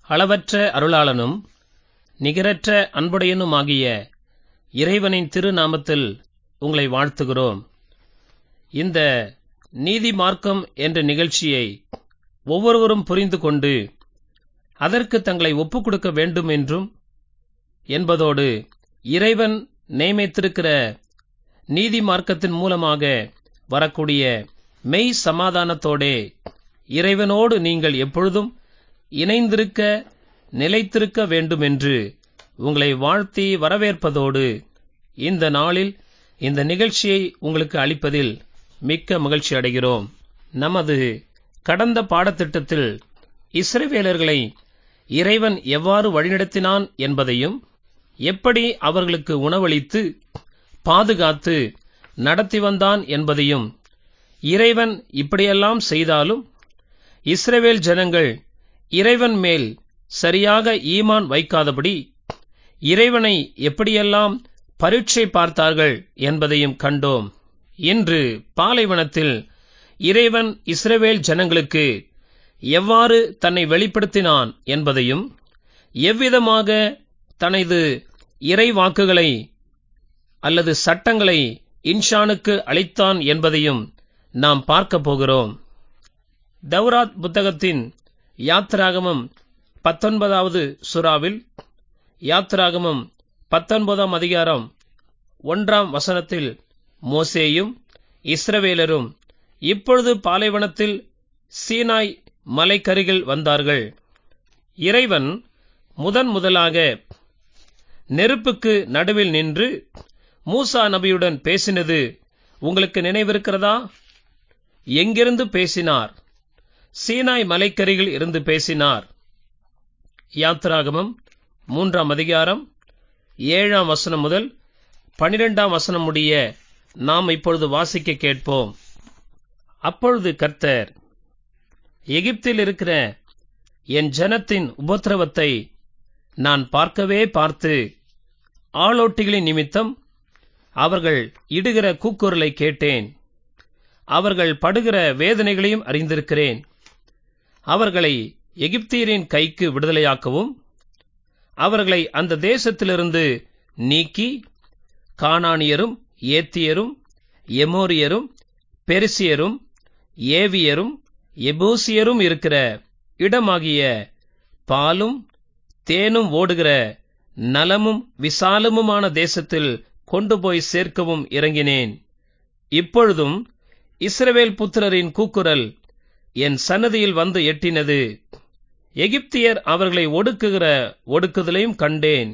அளவற்ற அருளாளனும் நிகரற்ற அன்புடையனுமாகிய இறைவனின் திருநாமத்தில் உங்களை வாழ்த்துகிறோம் இந்த நீதி மார்க்கம் என்ற நிகழ்ச்சியை ஒவ்வொருவரும் புரிந்து கொண்டு அதற்கு தங்களை ஒப்புக் கொடுக்க வேண்டும் என்றும் என்பதோடு இறைவன் நியமித்திருக்கிற நீதி மார்க்கத்தின் மூலமாக வரக்கூடிய மெய் சமாதானத்தோடே இறைவனோடு நீங்கள் எப்பொழுதும் இணைந்திருக்க நிலைத்திருக்க வேண்டும் என்று உங்களை வாழ்த்தி வரவேற்பதோடு இந்த நாளில் இந்த நிகழ்ச்சியை உங்களுக்கு அளிப்பதில் மிக்க மகிழ்ச்சி அடைகிறோம் நமது கடந்த பாடத்திட்டத்தில் இஸ்ரவேலர்களை இறைவன் எவ்வாறு வழிநடத்தினான் என்பதையும் எப்படி அவர்களுக்கு உணவளித்து பாதுகாத்து நடத்தி வந்தான் என்பதையும் இறைவன் இப்படியெல்லாம் செய்தாலும் இஸ்ரவேல் ஜனங்கள் இறைவன் மேல் சரியாக ஈமான் வைக்காதபடி இறைவனை எப்படியெல்லாம் பரீட்சை பார்த்தார்கள் என்பதையும் கண்டோம் இன்று பாலைவனத்தில் இறைவன் இஸ்ரவேல் ஜனங்களுக்கு எவ்வாறு தன்னை வெளிப்படுத்தினான் என்பதையும் எவ்விதமாக தனது இறை வாக்குகளை அல்லது சட்டங்களை இன்ஷானுக்கு அளித்தான் என்பதையும் நாம் பார்க்க போகிறோம் தௌராத் புத்தகத்தின் யாத்ராகமம் பத்தொன்பதாவது சுறாவில் யாத்ராகமம் பத்தொன்பதாம் அதிகாரம் ஒன்றாம் வசனத்தில் மோசேயும் இஸ்ரவேலரும் இப்பொழுது பாலைவனத்தில் சீனாய் மலைக்கருகில் வந்தார்கள் இறைவன் முதன் முதலாக நெருப்புக்கு நடுவில் நின்று மூசா நபியுடன் பேசினது உங்களுக்கு நினைவிருக்கிறதா எங்கிருந்து பேசினார் சீனாய் மலைக்கருகில் இருந்து பேசினார் யாத்ராகமம் மூன்றாம் அதிகாரம் ஏழாம் வசனம் முதல் பனிரெண்டாம் வசனம் முடிய நாம் இப்பொழுது வாசிக்க கேட்போம் அப்பொழுது கர்த்தர் எகிப்தில் இருக்கிற என் ஜனத்தின் உபத்திரவத்தை நான் பார்க்கவே பார்த்து ஆளோட்டிகளின் நிமித்தம் அவர்கள் இடுகிற கூக்குரலை கேட்டேன் அவர்கள் படுகிற வேதனைகளையும் அறிந்திருக்கிறேன் அவர்களை எகிப்தியரின் கைக்கு விடுதலையாக்கவும் அவர்களை அந்த தேசத்திலிருந்து நீக்கி கானானியரும் ஏத்தியரும் எமோரியரும் பெருசியரும் ஏவியரும் எபூசியரும் இருக்கிற இடமாகிய பாலும் தேனும் ஓடுகிற நலமும் விசாலமுமான தேசத்தில் கொண்டு போய் சேர்க்கவும் இறங்கினேன் இப்பொழுதும் இஸ்ரவேல் புத்திரரின் கூக்குரல் என் சன்னதியில் வந்து எட்டினது எகிப்தியர் அவர்களை ஒடுக்குகிற ஒடுக்குதலையும் கண்டேன்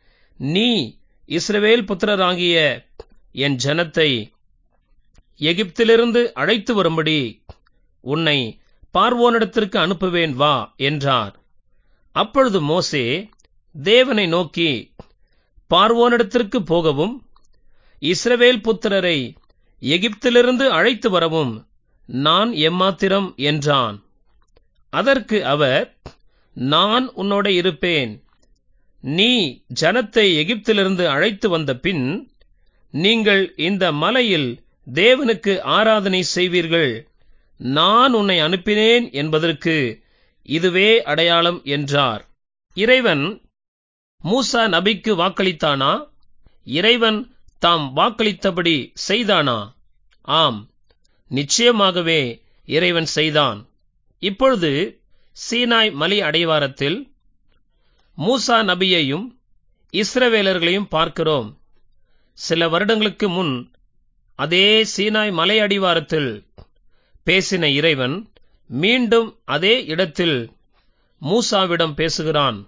நீ இஸ்ரவேல் புத்திரராகிய என் ஜனத்தை எகிப்திலிருந்து அழைத்து வரும்படி உன்னை பார்வோனிடத்திற்கு அனுப்புவேன் வா என்றார் அப்பொழுது மோசே தேவனை நோக்கி பார்வோனிடத்திற்கு போகவும் இஸ்ரவேல் புத்திரரை எகிப்திலிருந்து அழைத்து வரவும் நான் எம்மாத்திரம் என்றான் அதற்கு அவர் நான் உன்னோட இருப்பேன் நீ ஜனத்தை எகிப்திலிருந்து அழைத்து வந்த பின் நீங்கள் இந்த மலையில் தேவனுக்கு ஆராதனை செய்வீர்கள் நான் உன்னை அனுப்பினேன் என்பதற்கு இதுவே அடையாளம் என்றார் இறைவன் மூசா நபிக்கு வாக்களித்தானா இறைவன் தாம் வாக்களித்தபடி செய்தானா ஆம் நிச்சயமாகவே இறைவன் செய்தான் இப்பொழுது சீனாய் மலை அடைவாரத்தில் மூசா நபியையும் இஸ்ரவேலர்களையும் பார்க்கிறோம் சில வருடங்களுக்கு முன் அதே சீனாய் மலை அடிவாரத்தில் பேசின இறைவன் மீண்டும் அதே இடத்தில் மூசாவிடம் பேசுகிறான்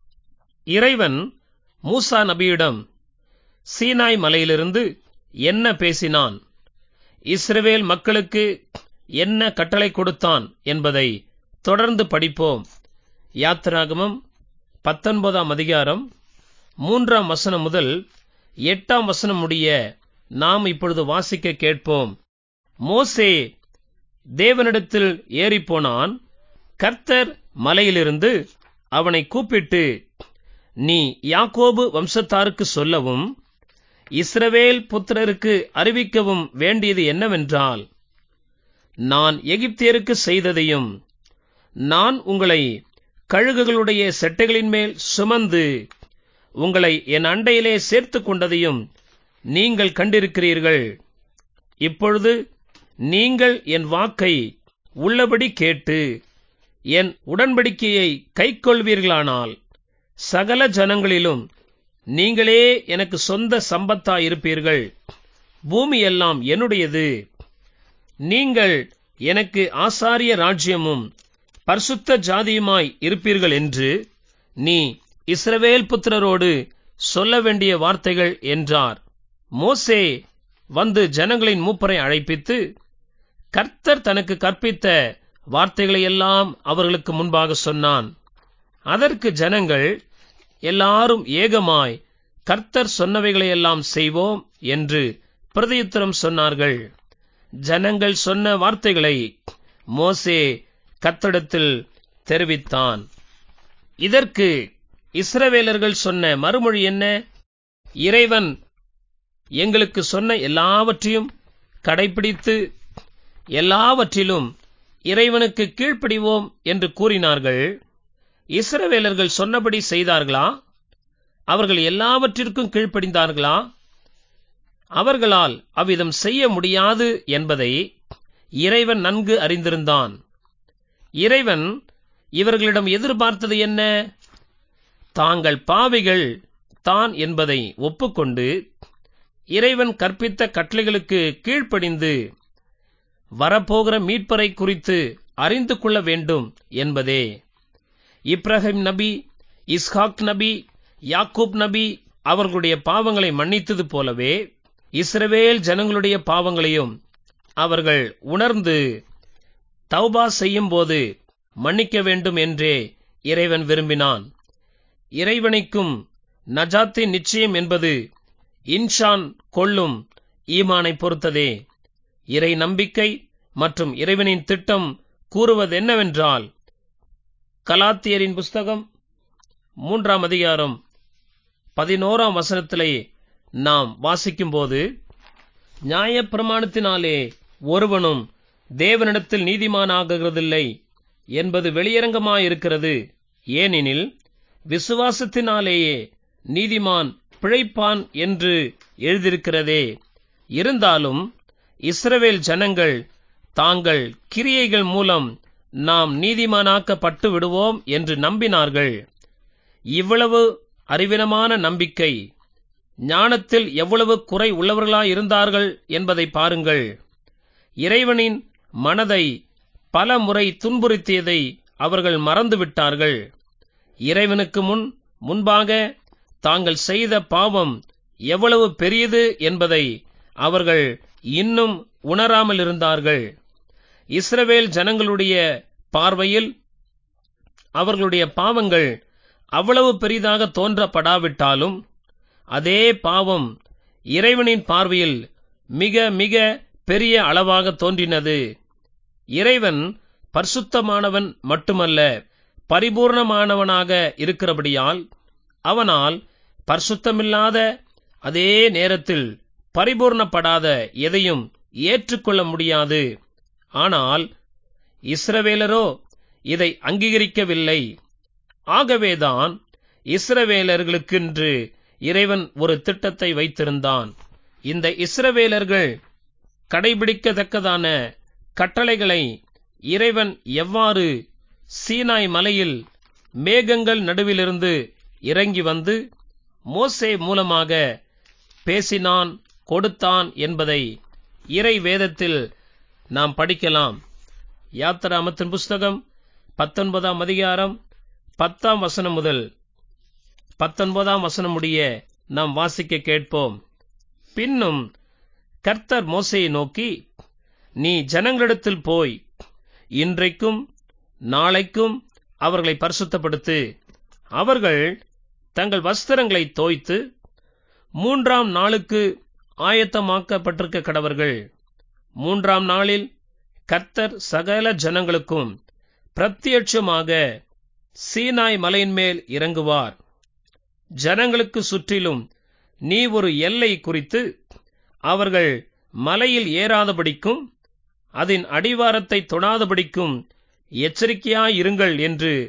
இறைவன் மூசா நபியிடம் சீனாய் மலையிலிருந்து என்ன பேசினான் இஸ்ரவேல் மக்களுக்கு என்ன கட்டளை கொடுத்தான் என்பதை தொடர்ந்து படிப்போம் யாத்திராகமம் பத்தொன்பதாம் அதிகாரம் மூன்றாம் வசனம் முதல் எட்டாம் வசனம் முடிய நாம் இப்பொழுது வாசிக்க கேட்போம் மோசே தேவனிடத்தில் ஏறிப்போனான் கர்த்தர் மலையிலிருந்து அவனை கூப்பிட்டு நீ யாக்கோபு வம்சத்தாருக்கு சொல்லவும் இஸ்ரவேல் புத்திரருக்கு அறிவிக்கவும் வேண்டியது என்னவென்றால் நான் எகிப்தியருக்கு செய்ததையும் நான் உங்களை கழுகுகளுடைய செட்டைகளின் மேல் சுமந்து உங்களை என் அண்டையிலே சேர்த்துக் கொண்டதையும் நீங்கள் கண்டிருக்கிறீர்கள் இப்பொழுது நீங்கள் என் வாக்கை உள்ளபடி கேட்டு என் உடன்படிக்கையை கைக்கொள்வீர்களானால் சகல ஜனங்களிலும் நீங்களே எனக்கு சொந்த சம்பத்தாயிருப்பீர்கள் பூமி எல்லாம் என்னுடையது நீங்கள் எனக்கு ஆசாரிய ராஜ்யமும் பரிசுத்த ஜாதியுமாய் இருப்பீர்கள் என்று நீ இஸ்ரவேல் புத்திரரோடு சொல்ல வேண்டிய வார்த்தைகள் என்றார் மோசே வந்து ஜனங்களின் மூப்பரை அழைப்பித்து கர்த்தர் தனக்கு கற்பித்த வார்த்தைகளையெல்லாம் அவர்களுக்கு முன்பாக சொன்னான் அதற்கு ஜனங்கள் எல்லாரும் ஏகமாய் கர்த்தர் சொன்னவைகளையெல்லாம் செய்வோம் என்று பிரதியுத்தரம் சொன்னார்கள் ஜனங்கள் சொன்ன வார்த்தைகளை மோசே கர்த்தரிடத்தில் தெரிவித்தான் இதற்கு இஸ்ரவேலர்கள் சொன்ன மறுமொழி என்ன இறைவன் எங்களுக்கு சொன்ன எல்லாவற்றையும் கடைபிடித்து எல்லாவற்றிலும் இறைவனுக்கு கீழ்ப்படிவோம் என்று கூறினார்கள் இஸ்ரவேலர்கள் சொன்னபடி செய்தார்களா அவர்கள் எல்லாவற்றிற்கும் கீழ்ப்படிந்தார்களா அவர்களால் அவ்விதம் செய்ய முடியாது என்பதை இறைவன் நன்கு அறிந்திருந்தான் இறைவன் இவர்களிடம் எதிர்பார்த்தது என்ன தாங்கள் பாவிகள் தான் என்பதை ஒப்புக்கொண்டு இறைவன் கற்பித்த கட்டளைகளுக்கு கீழ்ப்படிந்து வரப்போகிற மீட்பரை குறித்து அறிந்து கொள்ள வேண்டும் என்பதே இப்ராஹிம் நபி இஸ்ஹாக் நபி யாக்கூப் நபி அவர்களுடைய பாவங்களை மன்னித்தது போலவே இஸ்ரவேல் ஜனங்களுடைய பாவங்களையும் அவர்கள் உணர்ந்து தௌபா செய்யும் போது மன்னிக்க வேண்டும் என்றே இறைவன் விரும்பினான் இறைவனைக்கும் நஜாத்தின் நிச்சயம் என்பது இன்ஷான் கொள்ளும் ஈமானை பொறுத்ததே இறை நம்பிக்கை மற்றும் இறைவனின் திட்டம் கூறுவதென்னவென்றால் கலாத்தியரின் புஸ்தகம் மூன்றாம் அதிகாரம் பதினோராம் வசனத்திலே நாம் வாசிக்கும்போது நியாயப்பிரமாணத்தினாலே ஒருவனும் தேவனிடத்தில் நீதிமானாகிறதில்லை என்பது வெளியரங்கமாயிருக்கிறது ஏனெனில் விசுவாசத்தினாலேயே நீதிமான் பிழைப்பான் என்று எழுதியிருக்கிறதே இருந்தாலும் இஸ்ரவேல் ஜனங்கள் தாங்கள் கிரியைகள் மூலம் நாம் நீதிமானாக்கப்பட்டு விடுவோம் என்று நம்பினார்கள் இவ்வளவு அறிவினமான நம்பிக்கை ஞானத்தில் எவ்வளவு குறை உள்ளவர்களாயிருந்தார்கள் என்பதை பாருங்கள் இறைவனின் மனதை பல முறை துன்புறுத்தியதை அவர்கள் மறந்துவிட்டார்கள் இறைவனுக்கு முன் முன்பாக தாங்கள் செய்த பாவம் எவ்வளவு பெரியது என்பதை அவர்கள் இன்னும் உணராமல் இருந்தார்கள் இஸ்ரவேல் ஜனங்களுடைய பார்வையில் அவர்களுடைய பாவங்கள் அவ்வளவு பெரிதாக தோன்றப்படாவிட்டாலும் அதே பாவம் இறைவனின் பார்வையில் மிக மிக பெரிய அளவாக தோன்றினது இறைவன் பரிசுத்தமானவன் மட்டுமல்ல பரிபூர்ணமானவனாக இருக்கிறபடியால் அவனால் பரிசுத்தமில்லாத அதே நேரத்தில் பரிபூர்ணப்படாத எதையும் ஏற்றுக்கொள்ள முடியாது ஆனால் இஸ்ரவேலரோ இதை அங்கீகரிக்கவில்லை ஆகவேதான் இஸ்ரவேலர்களுக்கென்று இறைவன் ஒரு திட்டத்தை வைத்திருந்தான் இந்த இஸ்ரவேலர்கள் கடைபிடிக்கத்தக்கதான கட்டளைகளை இறைவன் எவ்வாறு சீனாய் மலையில் மேகங்கள் நடுவிலிருந்து இறங்கி வந்து மோசே மூலமாக பேசினான் கொடுத்தான் என்பதை இறை வேதத்தில் நாம் படிக்கலாம் யாத்திராமத்தின் புஸ்தகம் பத்தொன்பதாம் அதிகாரம் பத்தாம் வசனம் முதல் பத்தொன்பதாம் வசனம் முடிய நாம் வாசிக்க கேட்போம் பின்னும் கர்த்தர் மோசையை நோக்கி நீ ஜனங்களிடத்தில் போய் இன்றைக்கும் நாளைக்கும் அவர்களை பரிசுத்தப்படுத்து அவர்கள் தங்கள் வஸ்திரங்களை தோய்த்து மூன்றாம் நாளுக்கு ஆயத்தமாக்கப்பட்டிருக்க கடவர்கள் மூன்றாம் நாளில் கர்த்தர் சகல ஜனங்களுக்கும் பிரத்யட்சமாக சீனாய் மலையின் மேல் இறங்குவார் ஜனங்களுக்கு சுற்றிலும் நீ ஒரு எல்லை குறித்து அவர்கள் மலையில் ஏறாதபடிக்கும் அதன் அடிவாரத்தை தொடாதபடிக்கும் எச்சரிக்கையாயிருங்கள் என்று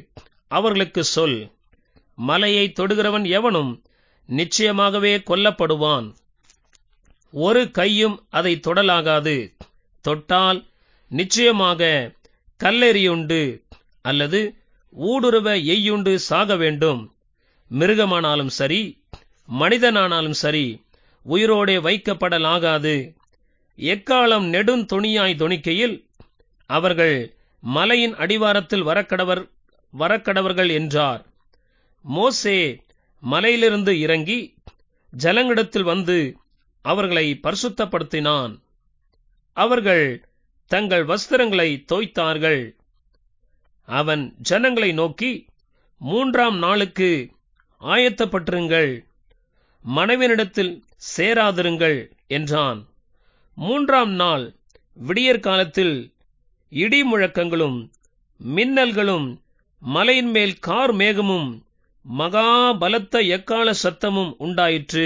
அவர்களுக்கு சொல் மலையை தொடுகிறவன் எவனும் நிச்சயமாகவே கொல்லப்படுவான் ஒரு கையும் அதை தொடலாகாது தொட்டால் நிச்சயமாக கல்லெறியுண்டு அல்லது ஊடுருவ எய்யுண்டு சாக வேண்டும் மிருகமானாலும் சரி மனிதனானாலும் சரி உயிரோடே வைக்கப்படலாகாது எக்காலம் நெடுந்தொணியாய் தொனிக்கையில் அவர்கள் மலையின் அடிவாரத்தில் வரக்கடவர் வரக்கடவர்கள் என்றார் மோசே மலையிலிருந்து இறங்கி ஜலங்களிடத்தில் வந்து அவர்களை பரிசுத்தப்படுத்தினான் அவர்கள் தங்கள் வஸ்திரங்களை தோய்த்தார்கள் அவன் ஜனங்களை நோக்கி மூன்றாம் நாளுக்கு ஆயத்தப்பட்டிருங்கள் மனைவினிடத்தில் சேராதிருங்கள் என்றான் மூன்றாம் நாள் விடியற் காலத்தில் இடி முழக்கங்களும் மின்னல்களும் மலையின் மேல் கார் மேகமும் மகா பலத்த எக்கால சத்தமும் உண்டாயிற்று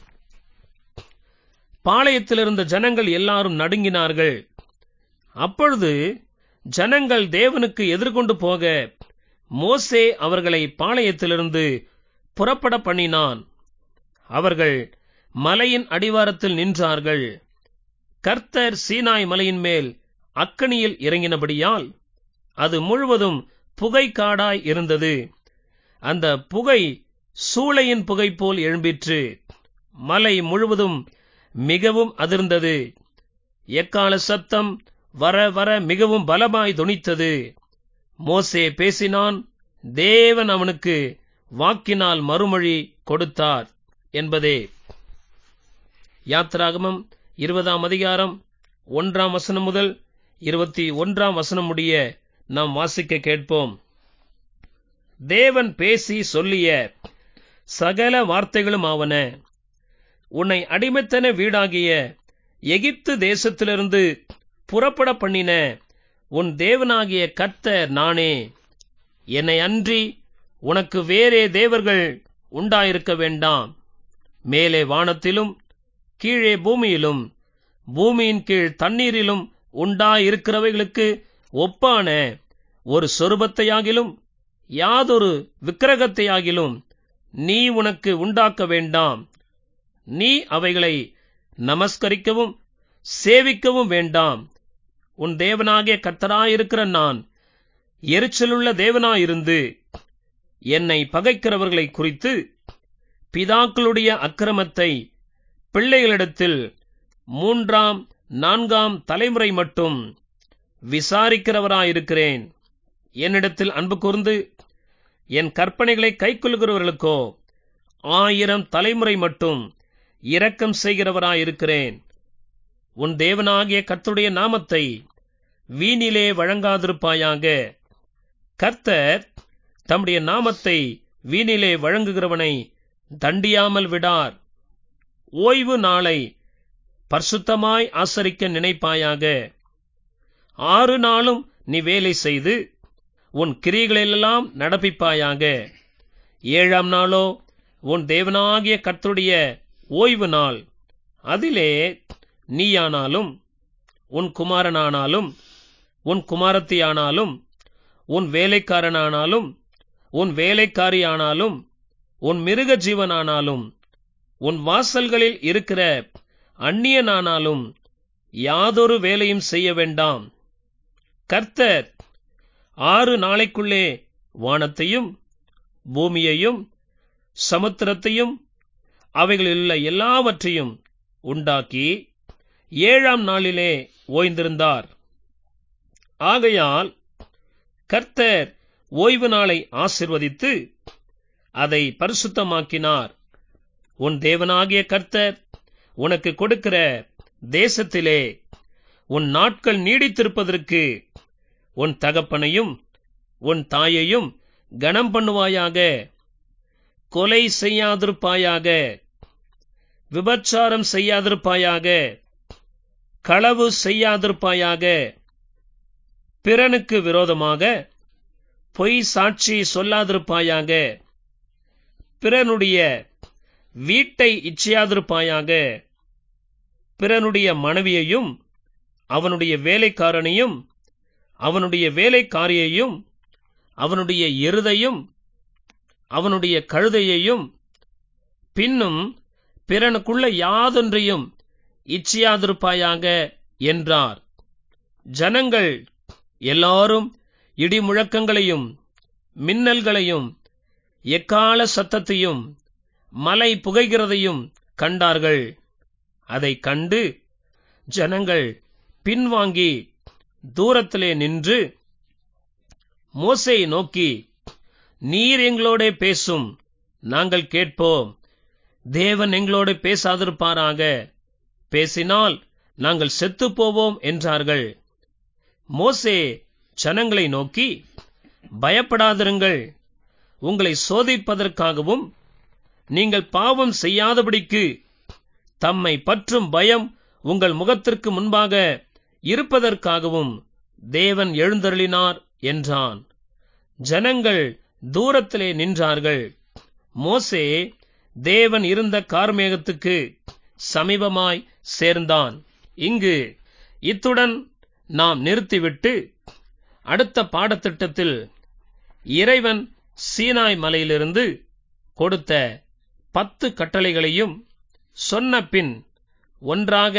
பாளையத்திலிருந்த ஜனங்கள் எல்லாரும் நடுங்கினார்கள் அப்பொழுது ஜனங்கள் தேவனுக்கு எதிர்கொண்டு போக மோசே அவர்களை பாளையத்திலிருந்து புறப்பட பண்ணினான் அவர்கள் மலையின் அடிவாரத்தில் நின்றார்கள் கர்த்தர் சீனாய் மலையின் மேல் அக்கனியில் இறங்கினபடியால் அது முழுவதும் புகை காடாய் இருந்தது அந்த புகை சூளையின் புகை போல் எழும்பிற்று மலை முழுவதும் மிகவும் அதிர்ந்தது எக்கால சத்தம் வர வர மிகவும் பலமாய் தொனித்தது மோசே பேசினான் தேவன் அவனுக்கு வாக்கினால் மறுமொழி கொடுத்தார் என்பதே யாத்ராகமம் இருபதாம் அதிகாரம் ஒன்றாம் வசனம் முதல் இருபத்தி ஒன்றாம் வசனம் முடிய நாம் வாசிக்க கேட்போம் தேவன் பேசி சொல்லிய சகல வார்த்தைகளும் ஆவன உன்னை அடிமைத்தன வீடாகிய எகிப்து தேசத்திலிருந்து புறப்பட பண்ணின உன் தேவனாகிய கர்த்தர் நானே என்னை அன்றி உனக்கு வேறே தேவர்கள் உண்டாயிருக்க வேண்டாம் மேலே வானத்திலும் கீழே பூமியிலும் பூமியின் கீழ் தண்ணீரிலும் உண்டாயிருக்கிறவைகளுக்கு ஒப்பான ஒரு சொருபத்தையாகிலும் யாதொரு விக்கிரகத்தையாகிலும் நீ உனக்கு உண்டாக்க வேண்டாம் நீ அவைகளை நமஸ்கரிக்கவும் சேவிக்கவும் வேண்டாம் உன் தேவனாகிய கர்த்தராயிருக்கிற நான் எரிச்சலுள்ள தேவனாயிருந்து என்னை பகைக்கிறவர்களை குறித்து பிதாக்களுடைய அக்கிரமத்தை பிள்ளைகளிடத்தில் மூன்றாம் நான்காம் தலைமுறை மட்டும் விசாரிக்கிறவராயிருக்கிறேன் என்னிடத்தில் அன்பு கூர்ந்து என் கற்பனைகளை கைக்கொள்கிறவர்களுக்கோ ஆயிரம் தலைமுறை மட்டும் இரக்கம் செய்கிறவராயிருக்கிறேன் உன் தேவனாகிய கர்த்தருடைய நாமத்தை வீணிலே வழங்காதிருப்பாயாக கர்த்தர் தம்முடைய நாமத்தை வீணிலே வழங்குகிறவனை தண்டியாமல் விடார் ஓய்வு நாளை பரிசுத்தமாய் ஆசரிக்க நினைப்பாயாக ஆறு நாளும் நீ வேலை செய்து உன் கிரிகளெல்லாம் நடப்பிப்பாயாக ஏழாம் நாளோ உன் தேவனாகிய கர்த்தருடைய ஓய்வு நாள் அதிலே நீயானாலும் உன் குமாரனானாலும் உன் குமாரத்தியானாலும் உன் வேலைக்காரனானாலும் உன் வேலைக்காரியானாலும் உன் மிருக ஜீவனானாலும் உன் வாசல்களில் இருக்கிற அந்நியனானாலும் யாதொரு வேலையும் செய்ய வேண்டாம் கர்த்தர் ஆறு நாளைக்குள்ளே வானத்தையும் பூமியையும் சமுத்திரத்தையும் அவைகளிலுள்ள எல்லாவற்றையும் உண்டாக்கி ஏழாம் நாளிலே ஓய்ந்திருந்தார் ஆகையால் கர்த்தர் ஓய்வு நாளை ஆசிர்வதித்து அதை பரிசுத்தமாக்கினார் உன் தேவனாகிய கர்த்தர் உனக்கு கொடுக்கிற தேசத்திலே உன் நாட்கள் நீடித்திருப்பதற்கு உன் தகப்பனையும் உன் தாயையும் கனம் பண்ணுவாயாக கொலை செய்யாதிருப்பாயாக விபச்சாரம் செய்யாதிருப்பாயாக களவு செய்யாதிருப்பாயாக பிறனுக்கு விரோதமாக பொய் சாட்சி சொல்லாதிருப்பாயாக பிறனுடைய வீட்டை இச்சையாதிருப்பாயாக பிறனுடைய மனைவியையும் அவனுடைய வேலைக்காரனையும் அவனுடைய வேலைக்காரியையும் அவனுடைய எருதையும் அவனுடைய கழுதையையும் பின்னும் பிறனுக்குள்ள யாதொன்றையும் இச்சியாதிருப்பாயாக என்றார் ஜனங்கள் எல்லாரும் இடி முழக்கங்களையும் மின்னல்களையும் எக்கால சத்தத்தையும் மலை புகைகிறதையும் கண்டார்கள் அதை கண்டு ஜனங்கள் பின்வாங்கி தூரத்திலே நின்று மோசை நோக்கி நீர் எங்களோட பேசும் நாங்கள் கேட்போம் தேவன் எங்களோடு பேசாதிருப்பாராக பேசினால் நாங்கள் செத்துப் போவோம் என்றார்கள் மோசே ஜனங்களை நோக்கி பயப்படாதிருங்கள் உங்களை சோதிப்பதற்காகவும் நீங்கள் பாவம் செய்யாதபடிக்கு தம்மை பற்றும் பயம் உங்கள் முகத்திற்கு முன்பாக இருப்பதற்காகவும் தேவன் எழுந்தருளினார் என்றான் ஜனங்கள் தூரத்திலே நின்றார்கள் மோசே தேவன் இருந்த கார்மேகத்துக்கு சமீபமாய் சேர்ந்தான் இங்கு இத்துடன் நாம் நிறுத்திவிட்டு அடுத்த பாடத்திட்டத்தில் இறைவன் சீனாய் மலையிலிருந்து கொடுத்த பத்து கட்டளைகளையும் சொன்ன பின் ஒன்றாக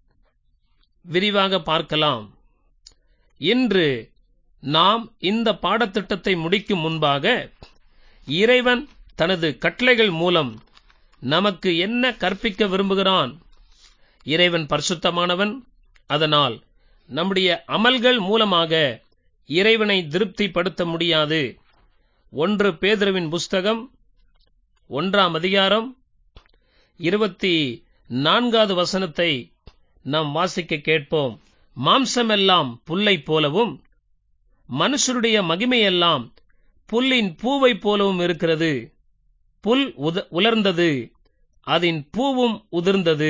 விரிவாக பார்க்கலாம் இன்று நாம் இந்த பாடத்திட்டத்தை முடிக்கும் முன்பாக இறைவன் தனது கட்டளைகள் மூலம் நமக்கு என்ன கற்பிக்க விரும்புகிறான் இறைவன் பரிசுத்தமானவன் அதனால் நம்முடைய அமல்கள் மூலமாக இறைவனை திருப்திப்படுத்த முடியாது ஒன்று பேதுருவின் புஸ்தகம் ஒன்றாம் அதிகாரம் இருபத்தி நான்காவது வசனத்தை நாம் வாசிக்க கேட்போம் மாம்சமெல்லாம் புல்லைப் போலவும் மனுஷருடைய மகிமையெல்லாம் புல்லின் பூவைப் போலவும் இருக்கிறது புல் உத உலர்ந்தது அதன் பூவும் உதிர்ந்தது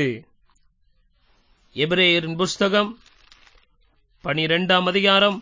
எபிரேயரின் புஸ்தகம் பனிரெண்டாம் அதிகாரம்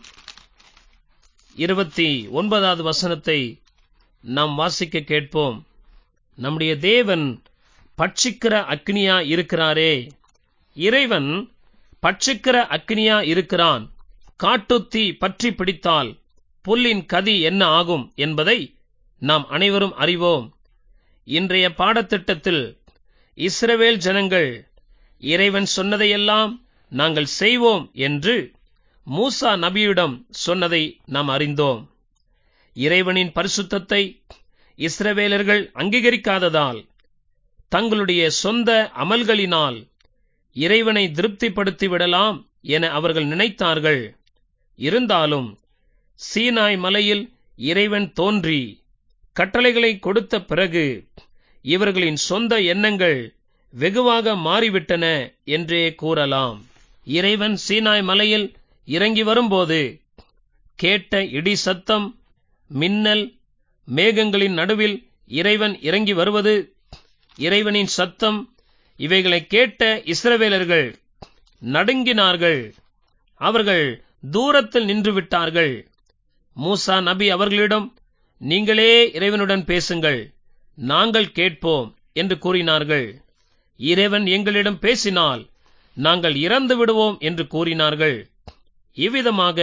இருபத்தி ஒன்பதாவது வசனத்தை நாம் வாசிக்க கேட்போம் நம்முடைய தேவன் பட்சிக்கிற அக்னியா இருக்கிறாரே இறைவன் பட்சிக்கிற அக்னியா இருக்கிறான் காட்டுத்தீ பற்றி பிடித்தால் புல்லின் கதி என்ன ஆகும் என்பதை நாம் அனைவரும் அறிவோம் இன்றைய பாடத்திட்டத்தில் இஸ்ரவேல் ஜனங்கள் இறைவன் சொன்னதையெல்லாம் நாங்கள் செய்வோம் என்று மூசா நபியிடம் சொன்னதை நாம் அறிந்தோம் இறைவனின் பரிசுத்தத்தை இஸ்ரவேலர்கள் அங்கீகரிக்காததால் தங்களுடைய சொந்த அமல்களினால் இறைவனை திருப்திப்படுத்தி விடலாம் என அவர்கள் நினைத்தார்கள் இருந்தாலும் சீனாய் மலையில் இறைவன் தோன்றி கட்டளைகளை கொடுத்த பிறகு இவர்களின் சொந்த எண்ணங்கள் வெகுவாக மாறிவிட்டன என்றே கூறலாம் இறைவன் சீனாய் மலையில் இறங்கி வரும்போது கேட்ட இடி சத்தம் மின்னல் மேகங்களின் நடுவில் இறைவன் இறங்கி வருவது இறைவனின் சத்தம் இவைகளை கேட்ட இஸ்ரவேலர்கள் நடுங்கினார்கள் அவர்கள் தூரத்தில் நின்று விட்டார்கள் மூசா நபி அவர்களிடம் நீங்களே இறைவனுடன் பேசுங்கள் நாங்கள் கேட்போம் என்று கூறினார்கள் இறைவன் எங்களிடம் பேசினால் நாங்கள் இறந்து விடுவோம் என்று கூறினார்கள் இவ்விதமாக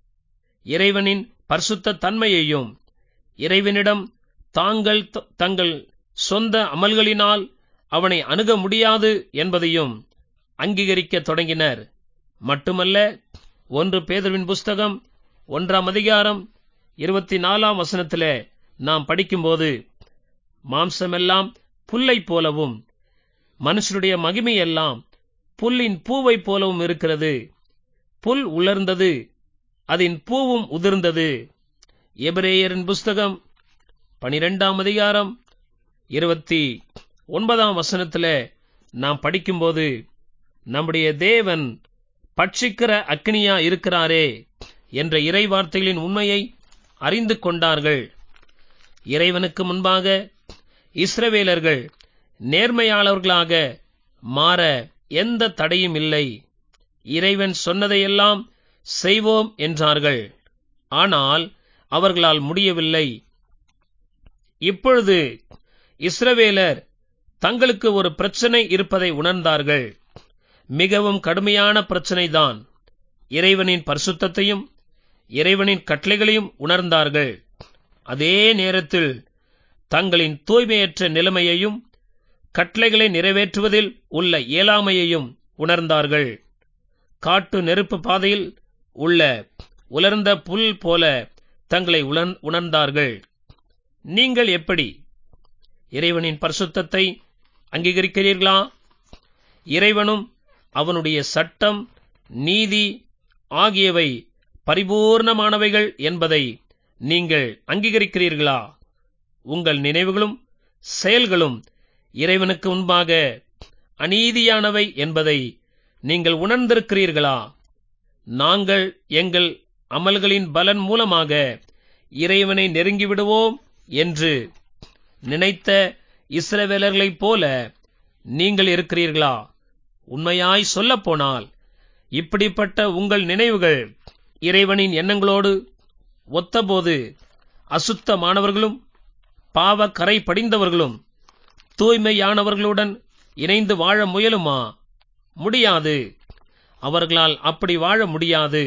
இறைவனின் பரிசுத்த தன்மையையும் இறைவனிடம் தாங்கள் த- தங்கள் சொந்த அமல்களினால் அவனை அணுக முடியாது என்பதையும் அங்கீகரிக்கத் தொடங்கினர் மட்டுமல்ல ஒன்று பேதர்வின் புஸ்தகம் ஒன்றாம் அதிகாரம் இருபத்தி நாலாம் வசனத்திலே நாம் படிக்கும்போது மாம்சமெல்லாம் புல்லைப் போலவும் மனுஷருடைய மகிமையெல்லாம் புல்லின் பூவைப் போலவும் இருக்கிறது புல் உலர்ந்தது அதன் பூவும் உதிர்ந்தது எபிரேயரின் புஸ்தகம் பனிரெண்டாம் அதிகாரம் இருபத்தி ஒன்பதாம் வசனத்திலே நாம் படிக்கும்போது நம்முடைய தேவன் பட்சிக்கிற அக்னியா இருக்கிறாரே என்ற இறை வார்த்தைகளின் உண்மையை அறிந்து கொண்டார்கள் இறைவனுக்கு முன்பாக இஸ்ரவேலர்கள் நேர்மையாளர்களாக மாற எந்த தடையும் இல்லை இறைவன் சொன்னதையெல்லாம் செய்வோம் என்றார்கள் ஆனால் அவர்களால் முடியவில்லை இப்பொழுது இஸ்ரவேலர் தங்களுக்கு ஒரு பிரச்சனை இருப்பதை உணர்ந்தார்கள் மிகவும் கடுமையான பிரச்சனைதான் இறைவனின் பரிசுத்தத்தையும் இறைவனின் கட்டளைகளையும் உணர்ந்தார்கள் அதே நேரத்தில் தங்களின் தூய்மையற்ற நிலைமையையும் கட்டளைகளை நிறைவேற்றுவதில் உள்ள இயலாமையையும் உணர்ந்தார்கள் காட்டு நெருப்பு பாதையில் உள்ள உலர்ந்த புல் போல தங்களை உணர் உணர்ந்தார்கள் நீங்கள் எப்படி இறைவனின் பரிசுத்தத்தை அங்கீகரிக்கிறீர்களா இறைவனும் அவனுடைய சட்டம் நீதி ஆகியவை பரிபூர்ணமானவைகள் என்பதை நீங்கள் அங்கீகரிக்கிறீர்களா உங்கள் நினைவுகளும் செயல்களும் இறைவனுக்கு முன்பாக அநீதியானவை என்பதை நீங்கள் உணர்ந்திருக்கிறீர்களா நாங்கள் எங்கள் அமல்களின் பலன் மூலமாக இறைவனை நெருங்கிவிடுவோம் என்று நினைத்த இஸ்ரவேலர்களைப் போல நீங்கள் இருக்கிறீர்களா உண்மையாய் சொல்லப்போனால் இப்படிப்பட்ட உங்கள் நினைவுகள் இறைவனின் எண்ணங்களோடு ஒத்தபோது அசுத்தமானவர்களும் பாவ கரை படிந்தவர்களும் தூய்மையானவர்களுடன் இணைந்து வாழ முயலுமா முடியாது அவர்களால் அப்படி வாழ முடியாது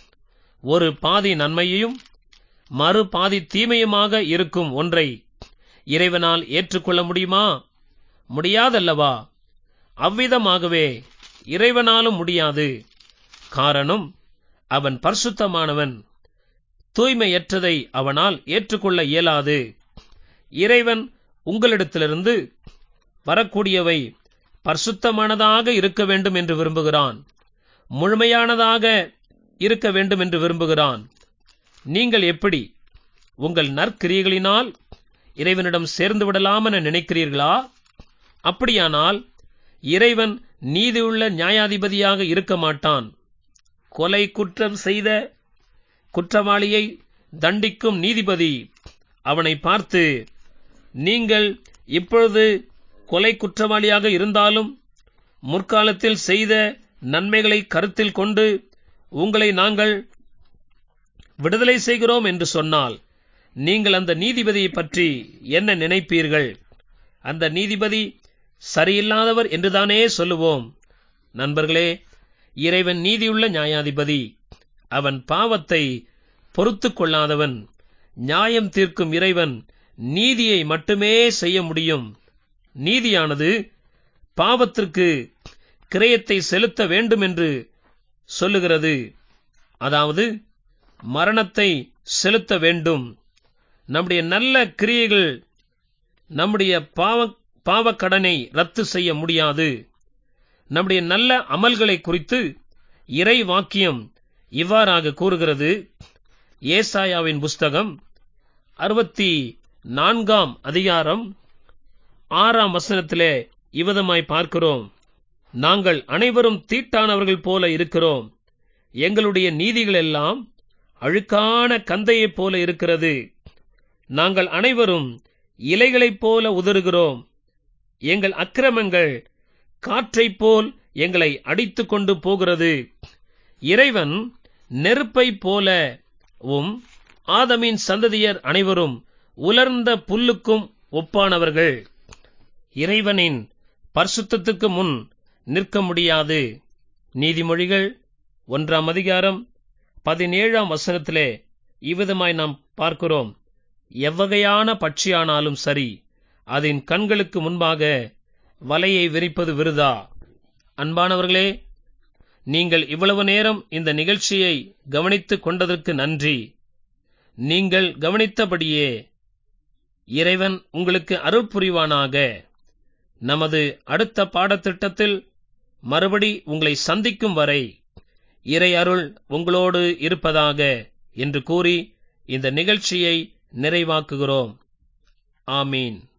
ஒரு பாதி நன்மையையும் மறு பாதி தீமையுமாக இருக்கும் ஒன்றை இறைவனால் ஏற்றுக்கொள்ள முடியுமா முடியாதல்லவா அவ்விதமாகவே இறைவனாலும் முடியாது காரணம் அவன் பரிசுத்தமானவன் தூய்மையற்றதை அவனால் ஏற்றுக்கொள்ள இயலாது இறைவன் உங்களிடத்திலிருந்து வரக்கூடியவை பரிசுத்தமானதாக இருக்க வேண்டும் என்று விரும்புகிறான் முழுமையானதாக இருக்க வேண்டும் என்று விரும்புகிறான் நீங்கள் எப்படி உங்கள் நற்கிரியைகளினால் இறைவனிடம் சேர்ந்து விடலாம் என நினைக்கிறீர்களா அப்படியானால் இறைவன் நீதியுள்ள நியாயாதிபதியாக இருக்க மாட்டான் கொலை குற்றம் செய்த குற்றவாளியை தண்டிக்கும் நீதிபதி அவனை பார்த்து நீங்கள் இப்பொழுது கொலை குற்றவாளியாக இருந்தாலும் முற்காலத்தில் செய்த நன்மைகளை கருத்தில் கொண்டு உங்களை நாங்கள் விடுதலை செய்கிறோம் என்று சொன்னால் நீங்கள் அந்த நீதிபதியை பற்றி என்ன நினைப்பீர்கள் அந்த நீதிபதி சரியில்லாதவர் என்றுதானே சொல்லுவோம் நண்பர்களே இறைவன் நீதியுள்ள நியாயாதிபதி அவன் பாவத்தை பொறுத்து கொள்ளாதவன் நியாயம் தீர்க்கும் இறைவன் நீதியை மட்டுமே செய்ய முடியும் நீதியானது பாவத்திற்கு கிரயத்தை செலுத்த வேண்டும் என்று சொல்லுகிறது அதாவது மரணத்தை செலுத்த வேண்டும் நம்முடைய நல்ல கிரியைகள் நம்முடைய பாவ பாவக்கடனை ரத்து செய்ய முடியாது நம்முடைய நல்ல அமல்களை குறித்து இறை வாக்கியம் இவ்வாறாக கூறுகிறது ஏசாயாவின் புஸ்தகம் அறுபத்தி நான்காம் அதிகாரம் ஆறாம் வசனத்திலே இவ்விதமாய் பார்க்கிறோம் நாங்கள் அனைவரும் தீட்டானவர்கள் போல இருக்கிறோம் எங்களுடைய நீதிகள் எல்லாம் அழுக்கான கந்தையைப் போல இருக்கிறது நாங்கள் அனைவரும் இலைகளைப் போல உதறுகிறோம் எங்கள் அக்கிரமங்கள் காற்றைப் போல் எங்களை அடித்துக் கொண்டு போகிறது இறைவன் நெருப்பைப் போலவும் ஆதமின் சந்ததியர் அனைவரும் உலர்ந்த புல்லுக்கும் ஒப்பானவர்கள் இறைவனின் பரிசுத்தத்துக்கு முன் நிற்க முடியாது நீதிமொழிகள் ஒன்றாம் அதிகாரம் பதினேழாம் வசனத்திலே இவ்விதமாய் நாம் பார்க்கிறோம் எவ்வகையான பட்சியானாலும் சரி அதன் கண்களுக்கு முன்பாக வலையை விரிப்பது விருதா அன்பானவர்களே நீங்கள் இவ்வளவு நேரம் இந்த நிகழ்ச்சியை கவனித்துக் கொண்டதற்கு நன்றி நீங்கள் கவனித்தபடியே இறைவன் உங்களுக்கு அருள் புரிவானாக நமது அடுத்த பாடத்திட்டத்தில் மறுபடி உங்களை சந்திக்கும் வரை இறை அருள் உங்களோடு இருப்பதாக என்று கூறி இந்த நிகழ்ச்சியை நிறைவாக்குகிறோம் ஆமீன்